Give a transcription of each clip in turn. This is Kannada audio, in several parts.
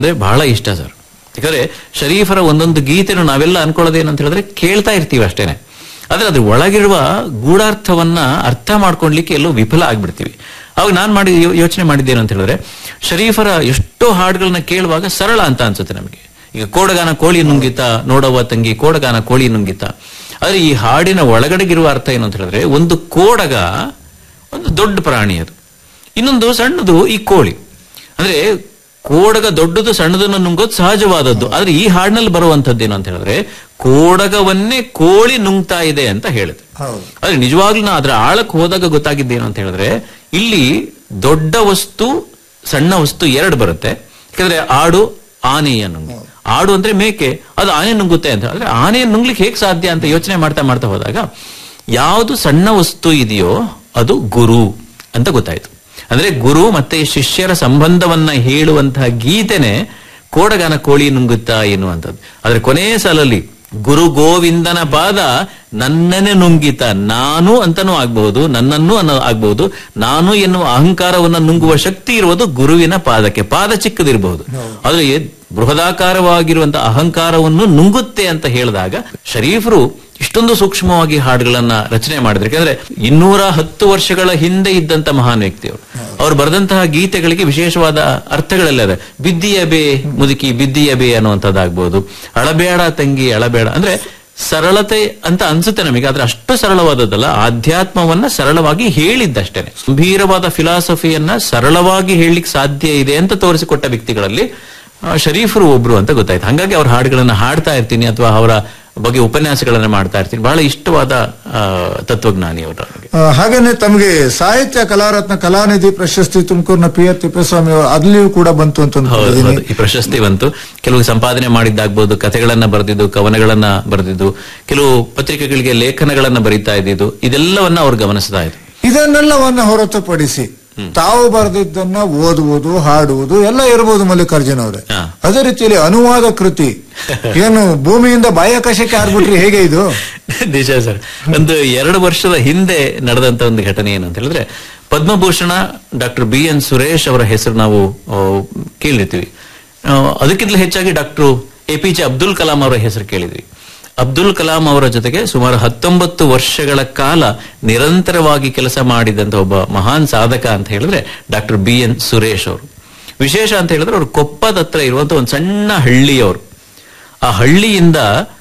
ಅಂದ್ರೆ ಬಹಳ ಇಷ್ಟ ಸರ್ ಯಾಕಂದ್ರೆ ಶರೀಫರ ಒಂದೊಂದು ಗೀತೆನು ನಾವೆಲ್ಲ ಅನ್ಕೊಳ್ಳೋದೇನಂತ ಹೇಳಿದ್ರೆ ಕೇಳ್ತಾ ಇರ್ತೀವಿ ಅಷ್ಟೇನೆ ಆದ್ರೆ ಅದ್ರ ಒಳಗಿರುವ ಗೂಢಾರ್ಥವನ್ನ ಅರ್ಥ ಮಾಡ್ಕೊಳ್ಲಿಕ್ಕೆ ಎಲ್ಲೋ ವಿಫಲ ಆಗ್ಬಿಡ್ತೀವಿ ಅವಾಗ ನಾನ್ ಮಾಡಿ ಯೋ- ಯೋಚನೆ ಮಾಡಿದ್ದೇನು ಅಂತ ಹೇಳಿದ್ರೆ ಶರೀಫರ ಎಷ್ಟೋ ಹಾಡುಗಳನ್ನ ಕೇಳುವಾಗ ಸರಳ ಅಂತ ಅನ್ಸುತ್ತೆ ನಮಗೆ ಈಗ ಕೋಡಗಾನ ಕೋಳಿ ನುಂಗಿತ ನೋಡವ್ವ ತಂಗಿ ಕೋಡಗಾನ ಕೋಳಿ ನುಂಗಿತ ಆದ್ರೆ ಈ ಹಾಡಿನ ಒಳಗಡೆಗಿರುವ ಅರ್ಥ ಏನು ಅಂತ ಹೇಳಿದ್ರೆ ಒಂದು ಕೋಡಗ ಒಂದು ದೊಡ್ಡ ಪ್ರಾಣಿ ಅದು ಇನ್ನೊಂದು ಸಣ್ಣದು ಈ ಕೋಳಿ ಅಂದ್ರೆ ಕೋಡಗ ದೊಡ್ಡದು ಸಣ್ಣದನ್ನು ನುಂಗೋದು ಸಹಜವಾದದ್ದು ಆದ್ರೆ ಈ ಹಾಡಿನಲ್ಲಿ ಬರುವಂತದ್ದು ಏನು ಅಂತ ಹೇಳಿದ್ರೆ ಕೋಡಗವನ್ನೇ ಕೋಳಿ ನುಂಗ್ತಾ ಇದೆ ಅಂತ ಹೇಳುತ್ತೆ ಹೌದು ಆದ್ರೆ ನಿಜವಾಗ್ಲೂ ನಾ ಅದ್ರ ಆಳಕ್ಕೆ ಹೋದಾಗ ಗೊತ್ತಾಗಿದ್ದೇನು ಅಂತ ಹೇಳಿದ್ರೆ ಇಲ್ಲಿ ದೊಡ್ಡ ವಸ್ತು ಸಣ್ಣ ವಸ್ತು ಎರಡು ಬರುತ್ತೆ ಯಾಕಂದ್ರೆ ಆಡು ಆನೆಯ ನುಂಗು ಆಡು ಅಂದ್ರೆ ಮೇಕೆ ಅದು ಆನೆ ನುಂಗುತ್ತೆ ಅಂತ ಆದ್ರೆ ಆನೆ ನುಂಗ್ಲಿಕ್ಕೆ ಹೇಗ್ ಸಾಧ್ಯ ಅಂತ ಯೋಚನೆ ಮಾಡ್ತಾ ಮಾಡ್ತಾ ಹೋದಾಗ ಯಾವುದು ಸಣ್ಣ ವಸ್ತು ಇದೆಯೋ ಅದು ಗುರು ಅಂತ ಗೊತ್ತಾಯ್ತು ಅಂದ್ರೆ ಗುರು ಮತ್ತೆ ಶಿಷ್ಯರ ಸಂಬಂಧವನ್ನ ಹೇಳುವಂತಹ ಗೀತೆನೆ ಕೋಡಗಾನ ಕೋಳಿ ನುಂಗುತ್ತಾ ಎನ್ನುವಂಥದ್ದು ಆದ್ರೆ ಕೊನೆಯ ಸಾಲಲ್ಲಿ ಗುರು ಗೋವಿಂದನ ಪಾದ ನನ್ನನ್ನೇ ನುಂಗಿತ ನಾನು ಅಂತಾನೂ ಆಗ್ಬಹುದು ನನ್ನನ್ನು ಅನ್ನೋ ಆಗ್ಬಹುದು ನಾನು ಎನ್ನುವ ಅಹಂಕಾರವನ್ನ ನುಂಗುವ ಶಕ್ತಿ ಇರುವುದು ಗುರುವಿನ ಪಾದಕ್ಕೆ ಪಾದ ಚಿಕ್ಕದಿರಬಹುದು ಆದ್ರೆ ಬೃಹದಾಕಾರವಾಗಿರುವಂತಹ ಅಹಂಕಾರವನ್ನು ನುಂಗುತ್ತೆ ಅಂತ ಹೇಳಿದಾಗ ಶರೀಫರು ಇಷ್ಟೊಂದು ಸೂಕ್ಷ್ಮವಾಗಿ ಹಾಡುಗಳನ್ನ ರಚನೆ ಮಾಡಿದ್ರು ಯಾಕಂದ್ರೆ ಇನ್ನೂರ ಹತ್ತು ವರ್ಷಗಳ ಹಿಂದೆ ಇದ್ದಂತ ಮಹಾನ್ ವ್ಯಕ್ತಿಯವರು ಅವ್ರು ಬರೆದಂತಹ ಗೀತೆಗಳಿಗೆ ವಿಶೇಷವಾದ ಅರ್ಥಗಳೆಲ್ಲ ಇದೆ ಬಿದ್ದಿಯ ಬೇ ಮುದುಕಿ ಬಿದ್ದಿಯ ಬೇ ಅನ್ನುವಂಥದ್ದಾಗ್ಬೋದು ಅಳಬೇಡ ತಂಗಿ ಅಳಬೇಡ ಅಂದ್ರೆ ಸರಳತೆ ಅಂತ ಅನ್ಸುತ್ತೆ ನಮಗೆ ಆದ್ರೆ ಅಷ್ಟು ಸರಳವಾದದ್ದಲ್ಲ ಆಧ್ಯಾತ್ಮವನ್ನ ಸರಳವಾಗಿ ಹೇಳಿದ್ದಷ್ಟೇನೆ ಗಂಭೀರವಾದ ಫಿಲಾಸಫಿಯನ್ನ ಸರಳವಾಗಿ ಹೇಳಲಿಕ್ಕೆ ಸಾಧ್ಯ ಇದೆ ಅಂತ ತೋರಿಸಿಕೊಟ್ಟ ವ್ಯಕ್ತಿಗಳಲ್ಲಿ ಆ, ಶರೀಫರು ಒಬ್ರು ಅಂತ ಗೊತ್ತಾಯ್ತು ಹಾಗಾಗಿ ಅವ್ರ ಹಾಡುಗಳನ್ನ ಹಾಡ್ತಾ ಇರ್ತೀನಿ ಅಥವಾ ಅವರ ಬಗ್ಗೆ ಉಪನ್ಯಾಸಗಳನ್ನ ಮಾಡ್ತಾ ಇರ್ತೀನಿ ಬಹಳ ಇಷ್ಟವಾದ ಆ, ತತ್ವಜ್ಞಾನಿ ಅವರು ನನಗೆ ಆ, ಹಾಗೇನೆ ತಮಗೆ ಸಾಹಿತ್ಯ ಕಲಾರತ್ನ ಕಲಾನಿಧಿ ಪ್ರಶಸ್ತಿ ತುಮಕೂರಿನ ಪಿ ಆರ್ ತಿಪ್ಪೇಸ್ವಾಮಿ ಅವರು ಅಲ್ಲಿಯೂ ಕೂಡ ಬಂತು ಅಂತ ಹೌದು ಅಂದ್ಕೊಂಡಿದ್ದೀನಿ ಹೌದು. ಈ ಪ್ರಶಸ್ತಿ ಬಂತು ಕೆಲವು ಸಂಪಾದನೆ ಮಾಡಿದ್ದಾಗ್ಬೋದು ಕಥೆಗಳನ್ನ ಬರೆದಿದ್ದು ಕವನಗಳನ್ನ ಬರೆದಿದ್ದು ಕೆಲವು ಪತ್ರಿಕೆಗಳಿಗೆ ಲೇಖನಗಳನ್ನ ಬರೀತಾ ಇದ್ದಿದ್ದು ಇದೆಲ್ಲವನ್ನ ಅವ್ರು ಗಮನಿಸ್ತಾ ಇದ್ರು ಇದನ್ನೆಲ್ಲವನ್ನ ಹೊರತುಪಡಿಸಿ ತಾವು ಬರೆದಿದ್ದನ್ನ ಓದುವುದು ಹಾಡುವುದು ಎಲ್ಲ ಇರಬಹುದು ಮಲ್ಲಿಕಾರ್ಜುನ ಅವರೇ ಹಾ. ಅದೇ ರೀತಿಯಲ್ಲಿ ಅನುವಾದ ಕೃತಿ ಏನು ಭೂಮಿಯಿಂದ ಬಾಹ್ಯಾಕಾಶಕ್ಕೆ ಹಾರ್ಬಿಟ್ರಿ ಹೇಗೆ ಇದು ನಿಜ ಸರ್ ಒಂದು ಎರಡು ವರ್ಷದ ಹಿಂದೆ ನಡೆದಂತ ಒಂದು ಘಟನೆ ಏನು ಅಂತ ಹೇಳಿದ್ರೆ Padma Bhushan doctor B N Suresh ಅವರ ಹೆಸರು ನಾವು ಆ, ಕೇಳಿರ್ತೀವಿ ಆ, ಅದಕ್ಕಿಂತಲೂ ಹೆಚ್ಚಾಗಿ doctor A P J Abdul Kalam ಅವರ ಹೆಸರು ಕೇಳಿದ್ವಿ ಅಬ್ದುಲ್ ಕಲಾಂ ಅವರ ಜೊತೆಗೆ ಸುಮಾರು ಹತ್ತೊಂಬತ್ತು ವರ್ಷಗಳ ಕಾಲ ನಿರಂತರವಾಗಿ ಕೆಲಸ ಮಾಡಿದಂತ ಒಬ್ಬ ಮಹಾನ್ ಸಾಧಕ ಅಂತ ಹೇಳಿದ್ರೆ ಡಾಕ್ಟರ್ ಬಿ ಎನ್ ಸುರೇಶ್ ಅವರು ವಿಶೇಷ ಅಂತ ಹೇಳಿದ್ರೆ ಅವರು ಕೊಪ್ಪದ ಹತ್ರ ಇರುವಂತ ಒಂದು ಸಣ್ಣ ಹಳ್ಳಿಯವರು ಆ ಹಳ್ಳಿಯಿಂದ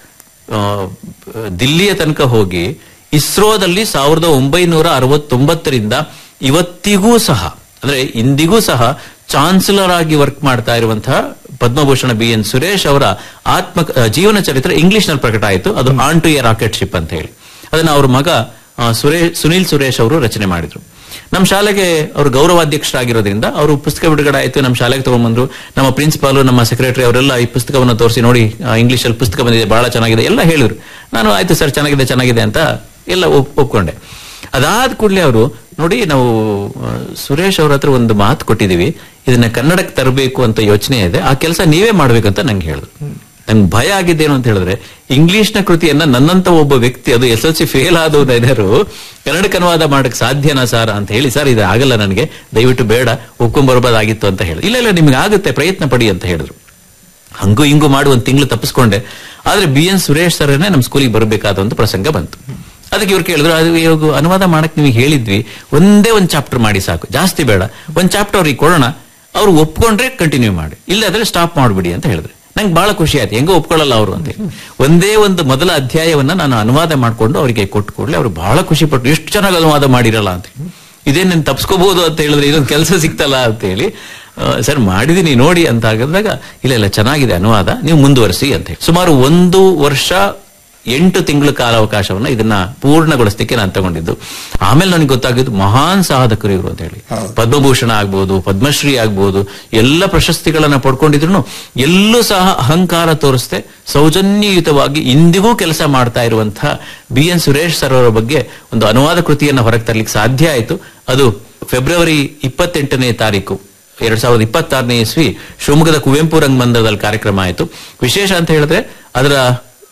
ಆ, ದಿಲ್ಲಿಯ ತನಕ ಹೋಗಿ ಇಸ್ರೋದಲ್ಲಿ ಸಾವಿರದ ಒಂಬೈನೂರ ಅರವತ್ತೊಂಬತ್ತರಿಂದ ಇವತ್ತಿಗೂ ಸಹ ಅಂದ್ರೆ ಇಂದಿಗೂ ಸಹ ಚಾನ್ಸಲರ್ ಆಗಿ ವರ್ಕ್ ಮಾಡ್ತಾ ಇರುವಂತಹ ಪದ್ಮಭೂಷಣ ಬಿ ಎನ್ ಸುರೇಶ್ ಅವರ ಆತ್ಮ ಆ, ಜೀವನ ಚರಿತ್ರೆ ಇಂಗ್ಲಿಷ್ ನಲ್ಲಿ ಪ್ರಕಟ ಆಯಿತು ಅದು on to a rocket ship ಅಂತ ಹೇಳಿ ಅದನ್ನ ಅವ್ರ ಮಗ ಆ, ಸುರೇಶ್ ಸುನೀಲ್ ಸುರೇಶ್ ಅವರು ರಚನೆ ಮಾಡಿದ್ರು ನಮ್ಮ ಶಾಲೆಗೆ ಅವರು ಗೌರವಾಧ್ಯಕ್ಷರಾಗಿರೋದ್ರಿಂದ ಅವರು ಪುಸ್ತಕ ಬಿಡುಗಡೆ ಆಯ್ತು ನಮ್ಮ ಶಾಲೆಗೆ ತಗೊಂಡ್ಬಂದ್ರು ನಮ್ಮ ಪ್ರಿನ್ಸಿಪಾಲು ನಮ್ಮ ಸೆಕ್ರೆಟರಿ ಅವರೆಲ್ಲ ಈ ಪುಸ್ತಕವನ್ನು ತೋರಿಸಿ ನೋಡಿ ಇಂಗ್ಲಿಷ್ ಅಲ್ಲಿ ಪುಸ್ತಕ ಬಂದಿದೆ ಬಹಳ ಚೆನ್ನಾಗಿದೆ ಎಲ್ಲ ಹೇಳಿದ್ರು ನಾನು ಆಯ್ತು ಸರ್ ಚೆನ್ನಾಗಿದೆ ಚೆನ್ನಾಗಿದೆ ಅಂತ ಎಲ್ಲ ಒಪ್- ಒಪ್ಕೊಂಡೆ ಅದಾದ ಕೂಡಲೇ ಅವರು ನೋಡಿ ನಾವು ಆ, ಸುರೇಶ್ ಅವ್ರ ಹತ್ರ ಒಂದು ಮಾತು ಕೊಟ್ಟಿದೀವಿ ಇದನ್ನ ಕನ್ನಡಕ್ಕೆ ತರಬೇಕು ಅಂತ ಯೋಚನೆ ಇದೆ ಆ ಕೆಲಸ ನೀವೇ ಮಾಡ್ಬೇಕಂತ ನಂಗೆ ಹೇಳಿದ್ರು ನಂಗೆ ಭಯ ಆಗಿದ್ದೇನು ಅಂತ ಹೇಳಿದ್ರೆ ಇಂಗ್ಲಿಷ್ನ ಕೃತಿಯನ್ನ ನನ್ನಂತ ಒಬ್ಬ ವ್ಯಕ್ತಿ ಅದು ಎಸ್ ಎಲ್ ಸಿ ಫೇಲ್ ಆದವರು ಏನಾರು ಕನ್ನಡಕ್ಕೆ ಅನುವಾದ ಮಾಡಕ್ ಸಾಧ್ಯನಾ ಸರ್ ಅಂತ ಹೇಳಿ ಸರ್ ಇದು ಆಗಲ್ಲ ನನಗೆ ದಯವಿಟ್ಟು ಬೇಡ ಒಪ್ಕೊಂಡ್ಬರ್ಬೋದಾಗಿತ್ತು ಅಂತ ಹೇಳಿ ಇಲ್ಲ ಇಲ್ಲ ನಿಮ್ಗೆ ಆಗುತ್ತೆ ಪ್ರಯತ್ನ ಪಡಿ ಅಂತ ಹೇಳಿದ್ರು ಹಂಗೂ ಹಿಂಗೂ ಮಾಡಿ ಒಂದು ತಿಂಗಳು ತಪ್ಪಿಸ್ಕೊಂಡೆ ಆದ್ರೆ ಬಿ ಎನ್ ಸುರೇಶ್ ಸರ್ನೇ ನಮ್ಮ ಸ್ಕೂಲಿಗೆ ಬರಬೇಕಾದ ಒಂದು ಪ್ರಸಂಗ ಬಂತು ಅದಕ್ಕೆ ಇವ್ರು ಕೇಳಿದ್ರು ಅದು ಇವಾಗ ಅನುವಾದ ಮಾಡಕ್ ನಿಮಗೆ ಹೇಳಿದ್ವಿ ಒಂದೇ ಒಂದು ಚಾಪ್ಟರ್ ಮಾಡಿ ಸಾಕು ಜಾಸ್ತಿ ಬೇಡ ಒಂದ್ ಚಾಪ್ಟರ್ ಅವ್ರಿಗೆ ಕೊಡೋಣ ಅವ್ರು ಒಪ್ಕೊಂಡ್ರೆ ಕಂಟಿನ್ಯೂ ಮಾಡಿ ಇಲ್ಲಾದ್ರೆ ಸ್ಟಾಪ್ ಮಾಡ್ಬಿಡಿ ಅಂತ ಹೇಳಿದ್ರು ನಂಗೆ ಬಹಳ ಖುಷಿ ಆಯ್ತು ಹೆಂಗೋ ಒಪ್ಕೊಳ್ಳಲ್ಲ ಅವರು ಅಂತ ಹೇಳಿ. ಒಂದೇ ಒಂದು ಮೊದಲ ಅಧ್ಯಾಯವನ್ನ ನಾನು ಅನುವಾದ ಮಾಡ್ಕೊಂಡು ಅವರಿಗೆ ಕೊಟ್ಟು ಕೂಡಲೇ ಅವ್ರು ಬಹಳ ಖುಷಿ ಪಟ್ಟರು ಎಷ್ಟು ಚೆನ್ನಾಗಿ ಅನುವಾದ ಮಾಡಿರಲ್ಲ ಅಂತ ಹೇಳಿ. ಇದೇನ್ ನೀನ್ ತಪ್ಸ್ಕೋಬಹುದು ಅಂತ ಹೇಳಿದ್ರೆ ಇದೊಂದು ಕೆಲಸ ಸಿಕ್ತಲ್ಲ ಅಂತ ಹೇಳಿ ಆ, ಸರ್ ಮಾಡಿದೀನಿ ನೋಡಿ ಅಂತ ಆಗಿದಾಗ ಇಲ್ಲ ಇಲ್ಲ ಚೆನ್ನಾಗಿದೆ ಅನುವಾದ ನೀವು ಮುಂದುವರಿಸಿ ಅಂತ ಹೇಳಿ ಸುಮಾರು ಒಂದು ವರ್ಷ ಎಂಟು ತಿಂಗಳ ಕಾಲಾವಕಾಶವನ್ನ ಇದನ್ನ ಪೂರ್ಣಗೊಳಿಸಲಿಕ್ಕೆ ನಾನು ತಗೊಂಡಿದ್ದು ಆಮೇಲೆ ನನಗೆ ಗೊತ್ತಾಗಿದ್ದು ಮಹಾನ್ ಸಾಧಕರು ಇವರು ಅಂತ ಹೇಳಿ ಪದ್ಮಭೂಷಣ ಆಗ್ಬೋದು ಪದ್ಮಶ್ರೀ ಆಗ್ಬೋದು ಎಲ್ಲ ಪ್ರಶಸ್ತಿಗಳನ್ನ ಪಡ್ಕೊಂಡಿದ್ರು ಎಲ್ಲೂ ಸಹ ಅಹಂಕಾರ ತೋರಿಸ್ದೆ ಸೌಜನ್ಯಯುತವಾಗಿ ಇಂದಿಗೂ ಕೆಲಸ ಮಾಡ್ತಾ ಇರುವಂತಹ ಬಿ ಎನ್ ಸುರೇಶ್ ಸರ್ ಅವರ ಬಗ್ಗೆ ಒಂದು ಅನುವಾದ ಕೃತಿಯನ್ನ ಹೊರಗೆ ತರಲಿಕ್ಕೆ ಸಾಧ್ಯ ಆಯಿತು ಅದು ಫೆಬ್ರವರಿ ಇಪ್ಪತ್ತೆಂಟನೇ ತಾರೀಕು ಎರಡ್ ಸಾವಿರದ ಇಪ್ಪತ್ತಾರನೇ ಇಸ್ವಿ ಶಿವಮೊಗ್ಗದ ಕುವೆಂಪು ರಂಗಮಂದಿರದಲ್ಲಿ ಕಾರ್ಯಕ್ರಮ ಆಯಿತು ವಿಶೇಷ ಅಂತ ಹೇಳಿದ್ರೆ ಅದರ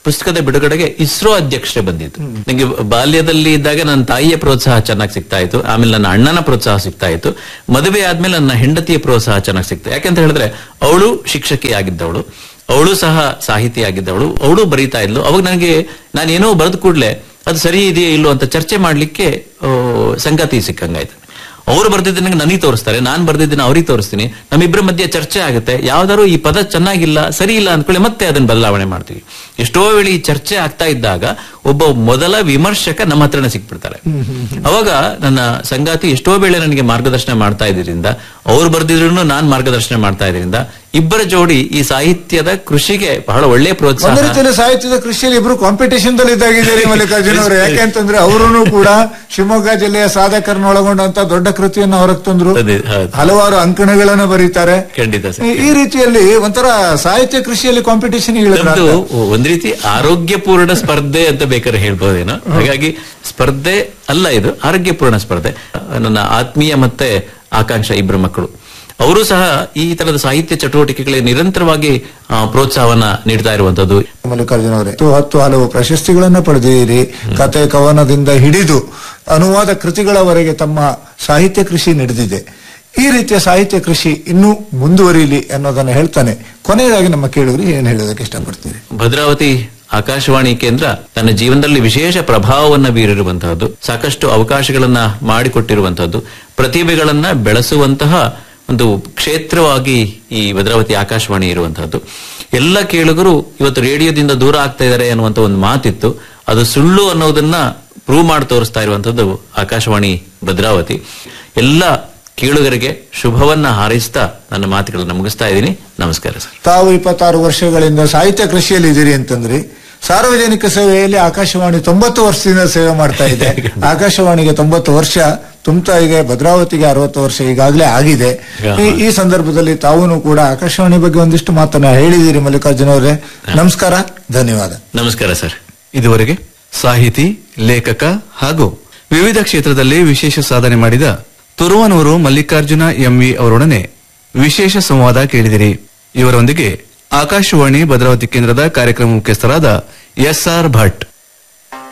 ಪುಸ್ತಕದ ಬಿಡುಗಡೆಗೆ ಇಸ್ರೋ ಅಧ್ಯಕ್ಷರೇ ಬಂದಿದ್ದು ನನಗೆ ಬಾಲ್ಯದಲ್ಲಿ ಇದ್ದಾಗ ನನ್ನ ತಾಯಿಯ ಪ್ರೋತ್ಸಾಹ ಚೆನ್ನಾಗಿ ಸಿಗ್ತಾ ಇತ್ತು ಆಮೇಲೆ ನನ್ನ ಅಣ್ಣನ ಪ್ರೋತ್ಸಾಹ ಸಿಗ್ತಾ ಇತ್ತು ಮದುವೆ ಆದ್ಮೇಲೆ ನನ್ನ ಹೆಂಡತಿಯ ಪ್ರೋತ್ಸಾಹ ಚೆನ್ನಾಗಿ ಸಿಗ್ತಾ ಯಾಕಂತ ಹೇಳಿದ್ರೆ ಅವಳು ಶಿಕ್ಷಕಿ ಆಗಿದ್ದವಳು ಅವಳು ಸಹ ಸಾಹಿತಿ ಆಗಿದ್ದವಳು ಅವಳು ಬರೀತಾ ಇದ್ಲು ಅವಾಗ ನನಗೆ ನಾನೇನೋ ಬರೆದ ಕೂಡಲೇ ಅದು ಸರಿ ಇದೆಯೋ ಇಲ್ಲೋ ಅಂತ ಚರ್ಚೆ ಮಾಡ್ಲಿಕ್ಕೆ ಆ, ಸಂಗಾತಿ ಸಿಕ್ಕಂಗಾಯ್ತು ಅವ್ರು ಬರ್ದಿದ್ದನ್ನ ನನಗೆ ತೋರಿಸ್ತಾರೆ ನಾನ್ ಬರ್ದಿದ್ದನ್ನ ಅವ್ರಿಗೆ ತೋರಿಸ್ತೀನಿ ನಮ್ಮಿಬ್ಬರ ಮಧ್ಯೆ ಚರ್ಚೆ ಆಗುತ್ತೆ ಯಾವ್ದಾದ್ರು ಈ ಪದ ಚೆನ್ನಾಗಿಲ್ಲ ಸರಿ ಇಲ್ಲ ಅಂದ್ಕೊಳ್ಳಿ ಮತ್ತೆ ಅದನ್ನ ಬದಲಾವಣೆ ಮಾಡ್ತೀವಿ ಎಷ್ಟೋ ವೇಳೆ ಈ ಚರ್ಚೆ ಆಗ್ತಾ ಇದ್ದಾಗ ಒಬ್ಬ ಮೊದಲ ವಿಮರ್ಶಕ ನಮ್ಮ ಹತ್ರನೇ ಸಿಕ್ಬಿಡ್ತಾರೆ ಅವಾಗ ನನ್ನ ಸಂಗಾತಿ ಎಷ್ಟೋ ವೇಳೆ ನನಗೆ ಮಾರ್ಗದರ್ಶನ ಮಾಡ್ತಾ ಇದ್ರಿಂದ ಅವ್ರು ಬರ್ದಿದ್ರು ನಾನ್ ಮಾರ್ಗದರ್ಶನ ಮಾಡ್ತಾ ಇದ್ರಿಂದ ಇಬ್ಬರ ಜೋಡಿ ಈ ಸಾಹಿತ್ಯದ ಕೃಷಿಗೆ ಬಹಳ ಒಳ್ಳೆ ಒಂದು ಪ್ರೋತ್ಸಾಹ ರೀತಿಯಲ್ಲಿ ಸಾಹಿತ್ಯದ ಕೃಷಿಯಲ್ಲಿ ಇಬ್ರು ಕಾಂಪಿಟೇಷನ್ ದಲ್ಲಿ ಇದ್ದಾಗಿದ್ದಾರೆ ಮಲ್ಲಿಕಾರ್ಜುನ ಅವರು ಯಾಕೆ ಅಂತಂದ್ರೆ ಅವರು ಕೂಡ ಶಿವಮೊಗ್ಗ ಜಿಲ್ಲೆಯ ಸಾಧಕರನ್ನ ಒಳಗೊಂಡಂತ ದೊಡ್ಡ ಕೃತಿಯನ್ನು ಹೊರಗೆ ತಂದ್ರು ಅದೇ, ಹೌದು. ಹಲವಾರು ಅಂಕಣಗಳನ್ನ ಬರೀತಾರೆ ಖಂಡಿತ ಸರ್ ಈ- ಈ ರೀತಿಯಲ್ಲಿ ಒಂಥರ ಸಾಹಿತ್ಯ ಕೃಷಿಯಲ್ಲಿ ಕಾಂಪಿಟೇಷನ್ ನಮ್ದು ಒಂದ್ ರೀತಿ ಆರೋಗ್ಯಪೂರ್ಣ ಸ್ಪರ್ಧೆ ಅಂತ ಬೇಕಾದ್ರೆ ಹೇಳ್ಬೋದೇನೋ ಹಾಗಾಗಿ ಸ್ಪರ್ಧೆ ಅಲ್ಲ ಇದು ಆರೋಗ್ಯಪೂರ್ಣ ಸ್ಪರ್ಧೆ ನನ್ನ ಆತ್ಮೀಯ ಮತ್ತೆ ಆಕಾಂಕ್ಷ ಇಬ್ಬರು ಮಕ್ಕಳು ಅವರು ಸಹ ಈ ತರದ ಸಾಹಿತ್ಯ ಚಟುವಟಿಕೆಗಳಿಗೆ ನಿರಂತರವಾಗಿ ಆ, ಪ್ರೋತ್ಸಾಹವನ್ನ ನೀಡ್ತಾ ಇರುವಂತದ್ದು ಮಲ್ಲಿಕಾರ್ಜುನ ಅವರೇ ಹತ್ತು ಹತ್ತು ಹಲವು ಪ್ರಶಸ್ತಿಗಳನ್ನ ಪಡೆದಿದ್ದೀರಿ ಕತೆ ಕವನದಿಂದ ಹಿಡಿದು ಅನುವಾದ ಕೃತಿಗಳವರೆಗೆ ತಮ್ಮ ಸಾಹಿತ್ಯ ಕೃಷಿ ನಡೆದಿದೆ ಈ ರೀತಿಯ ಸಾಹಿತ್ಯ ಕೃಷಿ ಇನ್ನೂ ಮುಂದುವರಿಯಲಿ ಅನ್ನೋದನ್ನ ಹೇಳ್ತಾನೆ ಕೊನೆಯದಾಗಿ ನಮ್ಮ ಕೇಳಿದ್ರೆ ಏನ್ ಹೇಳೋದಕ್ಕೆ ಇಷ್ಟಪಡ್ತೀರಿ ಭದ್ರಾವತಿ ಆಕಾಶವಾಣಿ ಕೇಂದ್ರ ತನ್ನ ಜೀವನದಲ್ಲಿ ವಿಶೇಷ ಪ್ರಭಾವವನ್ನ ಬೀರಿರುವಂತಹದ್ದು ಸಾಕಷ್ಟು ಅವಕಾಶಗಳನ್ನ ಮಾಡಿಕೊಟ್ಟಿರುವಂತಹದ್ದು ಪ್ರತಿಭೆಗಳನ್ನ ಬೆಳೆಸುವಂತಹ ಒಂದು ಕ್ಷೇತ್ರವಾಗಿ ಈ ಭದ್ರಾವತಿ ಆಕಾಶವಾಣಿ ಇರುವಂತಹದ್ದು ಎಲ್ಲ ಕೇಳುಗರು ಇವತ್ತು ರೇಡಿಯೋದಿಂದ ದೂರ ಆಗ್ತಾ ಇದ್ದಾರೆ ಅನ್ನುವಂತ ಒಂದು ಮಾತಿತ್ತು ಅದು ಸುಳ್ಳು ಅನ್ನೋದನ್ನ ಪ್ರೂವ್ ಮಾಡಿ ತೋರಿಸ್ತಾ ಇರುವಂತದ್ದು ಆಕಾಶವಾಣಿ ಭದ್ರಾವತಿ ಎಲ್ಲ ಕೇಳುಗರಿಗೆ ಶುಭವನ್ನ ಹಾರೈಸ್ತಾ ನನ್ನ ಮಾತುಗಳನ್ನ ಮುಗಿಸ್ತಾ ಇದ್ದೀನಿ ನಮಸ್ಕಾರ ಸರ್ ತಾವು ಇಪ್ಪತ್ತಾರು ವರ್ಷಗಳಿಂದ ಸಾಹಿತ್ಯ ಕೃಷಿಯಲ್ಲಿ ಇದ್ದೀರಿ ಅಂತಂದ್ರಿ ಸಾರ್ವಜನಿಕ ಸೇವೆಯಲ್ಲಿ ಆಕಾಶವಾಣಿ ತೊಂಬತ್ತು ವರ್ಷದಿಂದ ಸೇವೆ ಮಾಡ್ತಾ ಇದೆ ಆಕಾಶವಾಣಿಗೆ ತೊಂಬತ್ತು ವರ್ಷ ತುಮತಾಯಿಗೆ ಭದ್ರಾವತಿಗೆ ಅರವತ್ತು ವರ್ಷ ಈಗಾಗಲೇ ಆಗಿದೆ ಈ- ಈ ಸಂದರ್ಭದಲ್ಲಿ ತಾವು ಕೂಡ ಆಕಾಶವಾಣಿ ಬಗ್ಗೆ ಒಂದಿಷ್ಟು ಮಾತನ್ನ ಹೇಳಿದಿರಿ ಮಲ್ಲಿಕಾರ್ಜುನ ಅವರೇ ನಮಸ್ಕಾರ ಧನ್ಯವಾದ ನಮಸ್ಕಾರ ಸರ್ ಇದುವರೆಗೆ ಸಾಹಿತಿ ಲೇಖಕ ಹಾಗೂ ವಿವಿಧ ಕ್ಷೇತ್ರದಲ್ಲಿ ವಿಶೇಷ ಸಾಧನೆ ಮಾಡಿದ ತುರುವನೂರು ಮಲ್ಲಿಕಾರ್ಜುನ ಎಂವಿ ಅವರೊಡನೆ ವಿಶೇಷ ಸಂವಾದ ಕೇಳಿದಿರಿ ಇವರೊಂದಿಗೆ ಆಕಾಶವಾಣಿ ಭದ್ರಾವತಿ ಕೇಂದ್ರದ ಕಾರ್ಯಕ್ರಮ ಮುಖ್ಯಸ್ಥರಾದ ಎಸ್ಆರ್ ಭಟ್